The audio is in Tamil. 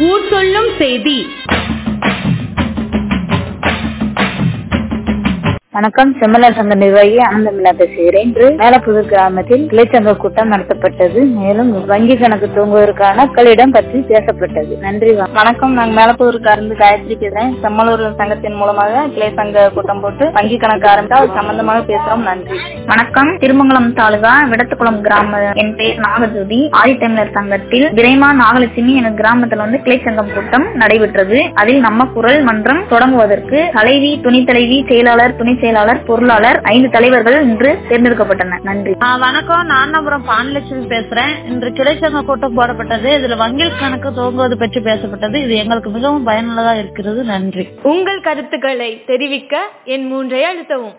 ஊர் சொல்லும் செய்தி வணக்கம் செம்மலர் சங்க நிர்வாகி ஆனந்தமில்லா பேசுகிறேன் இன்று மேலப்புதூர் கிராமத்தில் கிளைச்சங்க கூட்டம் நடத்தப்பட்டது மேலும் வங்கி கணக்கு துவங்குவதற்கான மக்களிடம் பற்றி பேசப்பட்டது நன்றி வணக்கம். வணக்கம் நாங்க மேலப்பூருக்கு இருந்து காயத்ரி பேசுறேன் செம்மலூர் சங்கத்தின் மூலமாக கிளை சங்க கூட்டம் போட்டு வங்கி கணக்கு ஆரம்பித்தா அது சம்பந்தமாக பேசுறோம் நன்றி வணக்கம் திருமங்கலம் தாலுகா விடத்துக்குளம் கிராம என் பேர் நாகஜோதி ஆதித்தமிழர் சங்கத்தில் விரைமா நாகலட்சுமி எங்க கிராமத்துல வந்து கிளை சங்கம் கூட்டம் நடைபெற்றது அதில் நம்ம குரல் மன்றம் தொடங்குவதற்கு தலைவி துணை தலைவி செயலாளர் துணை செயலாளர் பொருளாளர் ஐந்து தலைவர்கள் இன்று தேர்ந்தெடுக்கப்பட்டனர் நன்றி ஆ, வணக்கம் நான் அப்புறம் பானலட்சுமி பேசுறேன் இன்று கிளைச்சங்க கூட்டம் போடப்பட்டது இதுல வங்கி கணக்கு துவங்குவது பற்றி பேசப்பட்டது இது எங்களுக்கு மிகவும் பயனுள்ளதா இருக்கிறது நன்றி உங்கள் கருத்துக்களை தெரிவிக்க என் மூன்றை அழுத்தவும்